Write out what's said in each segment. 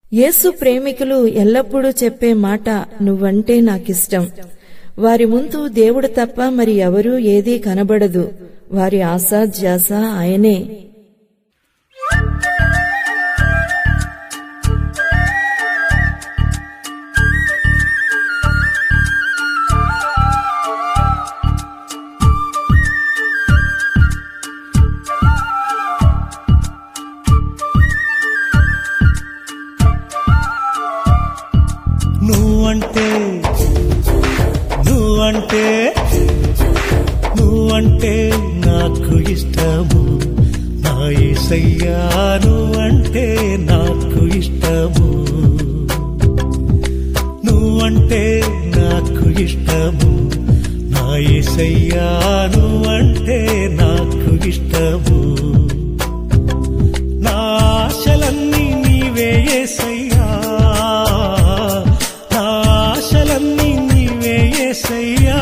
యేసు ప్రేమికులు ఎల్లప్పుడూ చెప్పే మాట నువ్వంటే నాకిష్టం వారి ముందు దేవుడు తప్ప మరి ఎవరూ ఏదీ కనబడదు వారి ఆశ ధ్యాస ఆయనే నువ్వంటే నువ్వంటే నువ్వంటే నాకు ఇష్టము నా ఏసయ్యా నువ్వంటే నాకు ఇష్టము నువ్వంటే నాకు ఇష్టము నా ఏసయ్యా నువ్వంటే నాకు ఇష్టము నా ఆశలన్నీ నీవే ఏసయ్యా నా ఆశలన్నీ నీవే ఏసయ్యా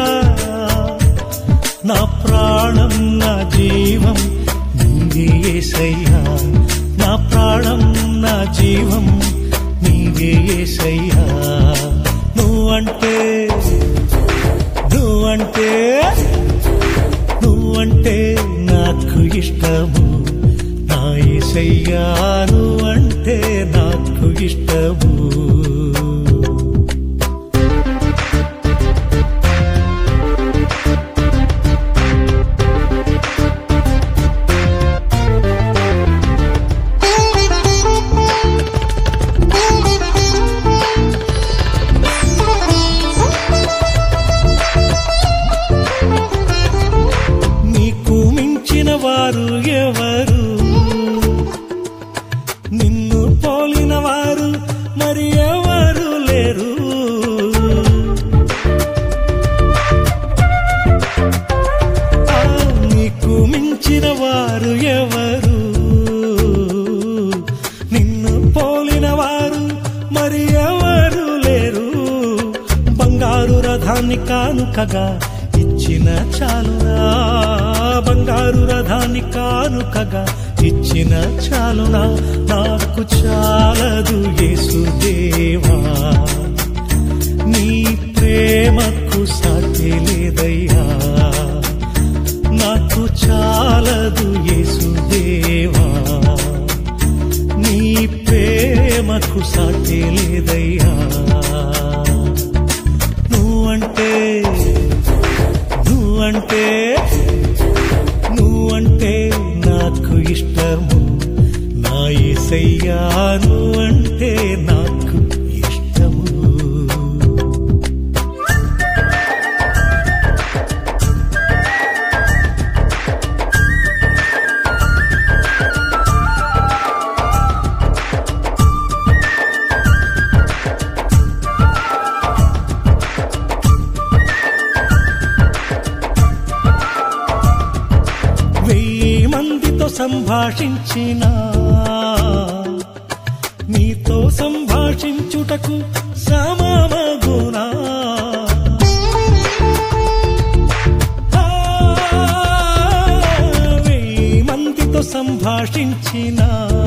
నా ప్రాణం నా జీవం నీవే ఏసయ్యా నా ప్రాణం నా జీవం నీవే ఏసయ్యా నువ్వంటే నువ్వంటే నువ్వంటే నాకు ఇష్టము నా ఏసయ్యా నువ్వంటే నాకు ఇష్టము నీకు మించిన వారు ఎవరు నిన్ను పోలిన వారు మరి ఎవరు లేరు ఆ, నీకు మించిన వారు ఎవరు నిన్ను పోలిన వారు మరి ఎవరు లేరు బంగారు రథాన్ని కానుకగా ఇచ్చిన చాలునా బంగారు రథాన్ని కానుకగా ఇచ్చిన చాలునా నాకు చాలదు యేసుదేవా నీ ప్రేమకు సాటి లేదయ్యా నాకు చాలదు యేసుదేవా నీ ప్రేమకు సాటి లేదయ్యా నువ్వంటే నువ్వంటే నువ్వంటే నాకు ఇష్టము నా ఏసయ్యా నువ్వంటే నాకు ఇష్టము వెయ్యి మందితో సంభాషించిన నీతో సంభాషించుటకు సమమగునా ఆ, వెయ్యి మందితో సంభాషించిన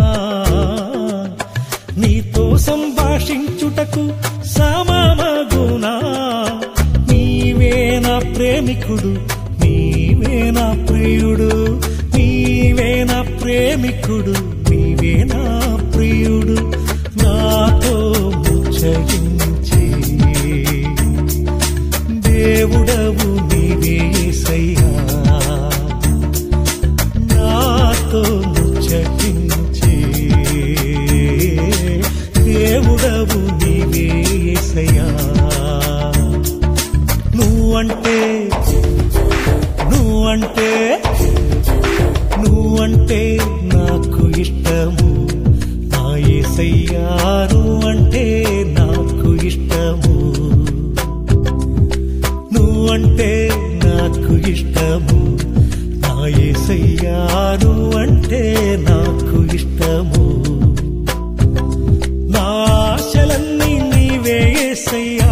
నీతో సంభాషించుటకు సమమగునా నీవే నా ప్రేమికుడు నీవే నా ప్రియుడు నీవే నా ప్రేమికుడు నీవే నా ప్రియుడు నాతో ముచ్చగించి దేవుడవు నీవే సయ్యా నాతో ముచ్చటించి దేవుడవు నీవే సయ్యా నువ్వంటే నువ్వంటే నువ్వంటే నాకు ఇష్టము నా ఏసయ్యా నువ్వంటే నాకు ఇష్టము నువ్వంటే నాకు ఇష్టము నా ఏసయ్యా నువ్వంటే నాకు ఇష్టము నా ఆశలన్నీ నీవే ఏసయ్యా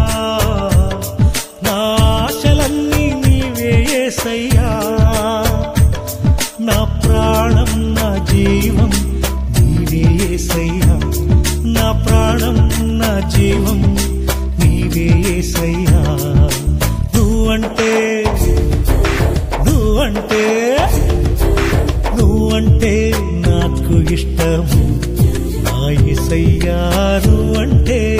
నా ఆశలన్నీ నీవే ఏసయ్యా నా ప్రాణం నా జీవం నీవే ఏసయ్యా నా జీవం నీవే ఏసయ్యా నువ్వంటే నువ్వంటే నువ్వంటే నాకు ఇష్టము నా ఏసయ్యా నువ్వంటే